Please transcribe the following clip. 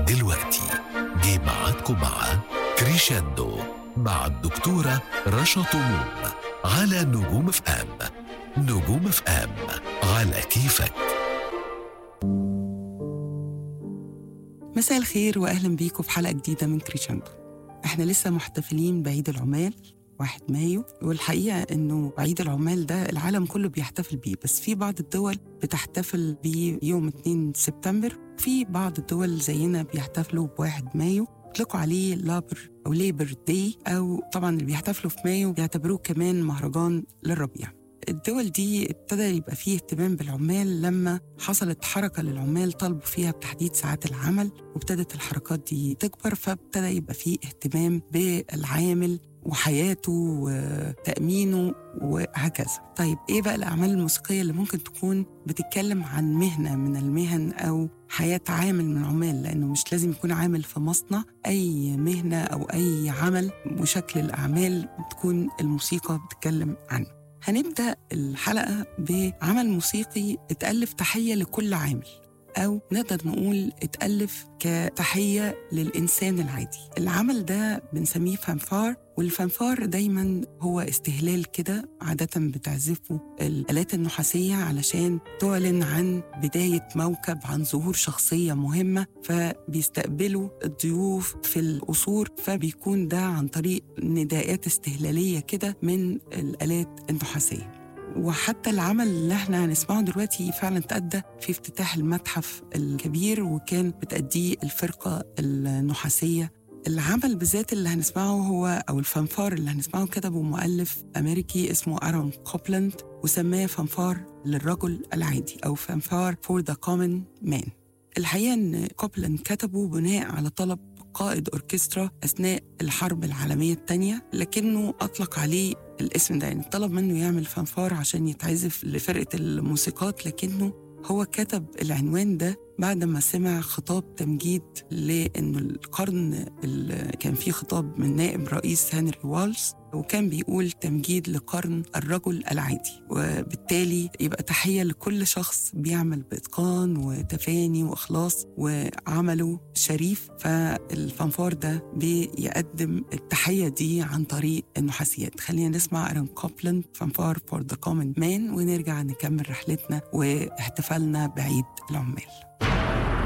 دلوقتي جه ميعادكم مع كريشاندو مع الدكتورة رشا طموم على نجوم اف ام نجوم اف ام على كيفك مساء الخير واهلا بيكم في حلقه جديده من كريشاندو احنا لسه محتفلين بعيد العمال 1 مايو والحقيقه انه عيد العمال ده العالم كله بيحتفل بيه بس في بعض الدول بتحتفل بيه يوم 2 سبتمبر في بعض الدول زينا بيحتفلوا ب 1 مايو بيطلقوا عليه لابر او ليبر داي او طبعا اللي بيحتفلوا في مايو بيعتبروه كمان مهرجان للربيع الدول دي ابتدى يبقى فيه اهتمام بالعمال لما حصلت حركة للعمال طلبوا فيها بتحديد ساعات العمل وابتدت الحركات دي تكبر فابتدى يبقى فيه اهتمام بالعامل وحياته وتأمينه وهكذا طيب ايه بقى الأعمال الموسيقية اللي ممكن تكون بتتكلم عن مهنة من المهن أو حياة عامل من العمال لأنه مش لازم يكون عامل في مصنع أي مهنة أو أي عمل وشكل الأعمال بتكون الموسيقى بتتكلم عنه هنبدأ الحلقة بعمل موسيقي اتألف تحية لكل عامل أو نقدر نقول اتألف كتحية للإنسان العادي العمل ده بنسميه فانفار والفانفار دايما هو استهلال كده عادة بتعزفه الآلات النحاسية علشان تعلن عن بداية موكب عن ظهور شخصية مهمة فبيستقبلوا الضيوف في القصور فبيكون ده عن طريق نداءات استهلالية كده من الآلات النحاسية وحتى العمل اللي احنا هنسمعه دلوقتي فعلا تأدى في افتتاح المتحف الكبير وكان بتأديه الفرقة النحاسية العمل بالذات اللي هنسمعه هو أو الفانفار اللي هنسمعه كتبه مؤلف أمريكي اسمه أرون كوبلاند وسماه فانفار للرجل العادي أو فانفار فور ذا كومن مان الحقيقة إن كوبلاند كتبه بناء على طلب قائد أوركسترا أثناء الحرب العالمية الثانية لكنه أطلق عليه الاسم ده يعني طلب منه يعمل فانفار عشان يتعزف لفرقة الموسيقات لكنه هو كتب العنوان ده بعد ما سمع خطاب تمجيد لأنه القرن اللي كان فيه خطاب من نائب رئيس هنري والز وكان بيقول تمجيد لقرن الرجل العادي وبالتالي يبقى تحية لكل شخص بيعمل بإتقان وتفاني وإخلاص وعمله شريف فالفانفار ده بيقدم التحية دي عن طريق النحاسيات خلينا نسمع أرن كوبلاند فانفار فور ذا كومن مان ونرجع نكمل رحلتنا واحتفالنا بعيد العمال